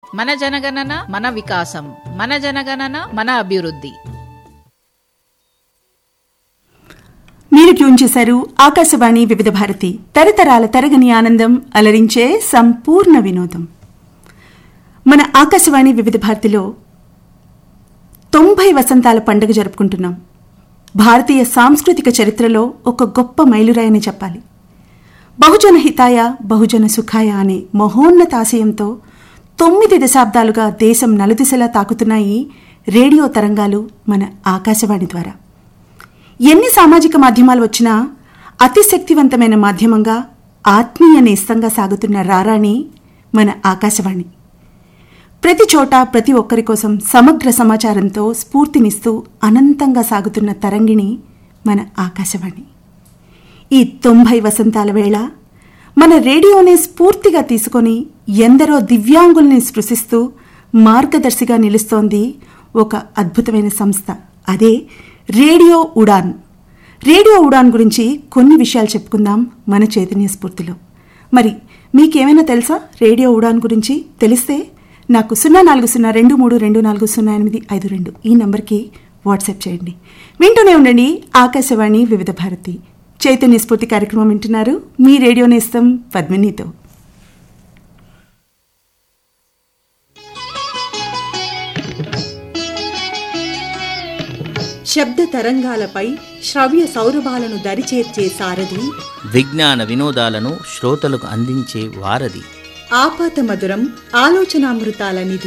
మన జనగణన మన వికాసం మన జనగణన మన అభివృద్ధి మీరు ట్యూన్ చేశారు ఆకాశవాణి వివిధ భారతి తరతరాల తరగని ఆనందం అలరించే సంపూర్ణ వినోదం మన ఆకాశవాణి వివిధ భారతిలో తొంభై వసంతాల పండుగ జరుపుకుంటున్నాం భారతీయ సాంస్కృతిక చరిత్రలో ఒక గొప్ప మైలురాయని చెప్పాలి బహుజన హితాయ బహుజన సుఖాయ అనే మహోన్నత ఆశయంతో తొమ్మిది దశాబ్దాలుగా దేశం నలుదిశలా తాకుతున్నాయి రేడియో తరంగాలు మన ఆకాశవాణి ద్వారా ఎన్ని సామాజిక మాధ్యమాలు వచ్చినా అతి శక్తివంతమైన మాధ్యమంగా ఆత్మీయ నేస్తంగా సాగుతున్న రారాణి మన ఆకాశవాణి ప్రతి చోట ప్రతి ఒక్కరి కోసం సమగ్ర సమాచారంతో స్ఫూర్తినిస్తూ అనంతంగా సాగుతున్న తరంగిణి మన ఆకాశవాణి ఈ తొంభై వసంతాల వేళ మన రేడియోనే స్ఫూర్తిగా తీసుకొని ఎందరో దివ్యాంగుల్ని స్పృశిస్తూ మార్గదర్శిగా నిలుస్తోంది ఒక అద్భుతమైన సంస్థ అదే రేడియో ఉడాన్ రేడియో ఉడాన్ గురించి కొన్ని విషయాలు చెప్పుకుందాం మన చైతన్య స్ఫూర్తిలో మరి మీకేమైనా తెలుసా రేడియో ఉడాన్ గురించి తెలిస్తే నాకు సున్నా నాలుగు సున్నా రెండు మూడు రెండు నాలుగు సున్నా ఎనిమిది ఐదు రెండు ఈ నంబర్కి వాట్సాప్ చేయండి వింటూనే ఉండండి ఆకాశవాణి వివిధ భారతి చైతన్య స్ఫూర్తి కార్యక్రమం వింటున్నారు మీ రేడియో నేస్తం పద్మినితో శబ్ద తరంగాలపై శ్రవ్య సౌరభాలను దరిచేర్చే సారథి విజ్ఞాన వినోదాలను శ్రోతలకు అందించే వారధి ఆపాత మధురం ఆలోచనామృతాల నిధి